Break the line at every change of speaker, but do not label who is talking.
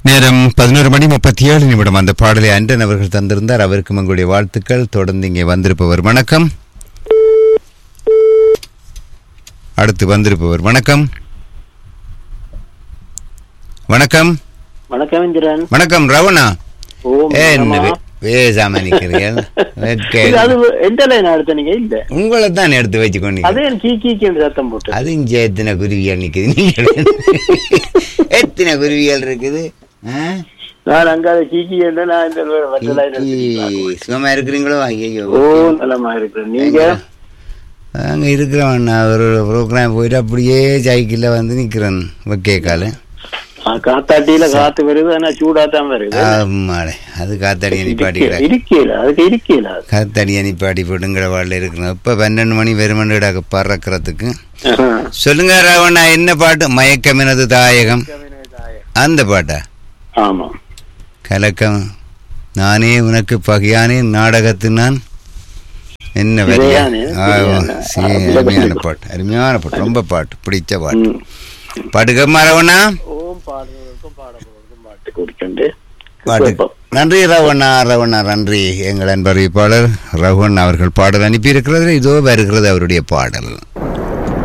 நேரம் பதினோரு மணி முப்பத்தி ஏழு நிமிடம் அந்த பாடலை அன்றன் அவர்கள் தந்திருந்தார் அவருக்கும் எங்களுடைய வாழ்த்துக்கள் தொடர்ந்து இங்கே வந்திருப்பவர் வணக்கம் அடுத்து வந்திருப்பவர் வணக்கம் வணக்கம்
வணக்கம் இந்திரன்
வணக்கம் ரவணா
ஓம்
ஏ என்ன
நமः.
வே- பேசாம நிக்கிறீர்கள் வெட்க-
இது அது எந்த லைன் அடுத்த நீங்க இல்ல
உங்களை தான் எடுத்து வச்சுக்கொண்டு
அதே கீ கீ சத்தம் போட்டு
அது இங்கே எத்தனை குருவிகள் நிக்குது நீங்கள் எத்தனை குருவிகள் இருக்குது ஆ?
நான் அங்க அதை கீ கீ என்று நான் இந்த மற்ற லைன்
கீ- சுகமா இருக்கிறீங்களோ ஐயோ
ஓ நலமா இருக்கிறேன் நீங்க
அங்கே இருக்கிறவன் நான் ஒரு ப்ரோக்ராம் போயிட்டு அப்படியே சைக்கிளில் வந்து நிற்கிறேன் ஓகே காலு
ஆ, காத்தாட்டியில காத்து வருது ஆனா சூடா தான் வருது
ஆமாடே அது காத்தாடி நிப்பாட்டிக்கிறேன்
இருக்கல அதுக்கு இருக்கல
காத்தாடி நிப்பாட்டி போட்டுங்கிற வாழ்ல இருக்கிறேன் இப்போ பன்னெண்டு மணி வெறுமண்டுடாக்க பறக்கிறதுக்கு சொல்லுங்க ராவண்ணா என்ன பாட்டு மயக்கம் எனது தாயகம் அந்த பாட்டா
ஆமா
கலக்கம் நானே உனக்கு பகையானே நாடகத்து நான் என்ன வரியா
இதையானே,
ஆமா,
இதையானே.
சீ,
அதுல
அருமையான
பத்தி-
பாட்டு அருமையான பாட்டு ரொம்ப பாட்டு பிடிச்ச பாட்டு
ம்.
பாட்டுக்கு மரவண்ணா
ஓம் பாடுவதற்கும் பாடப்படுவதற்கும் பாட்டு கொடுக்கண்டு
பாட்டு நன்றி ரவண்ணா ரவண்ணா நன்றி எங்கள் அன்பறிவிப்பாளர் ரகுவன் அவர்கள் பாடல் அனுப்பியிருக்கிறது இதோ வருகிறது அவருடைய பாடல்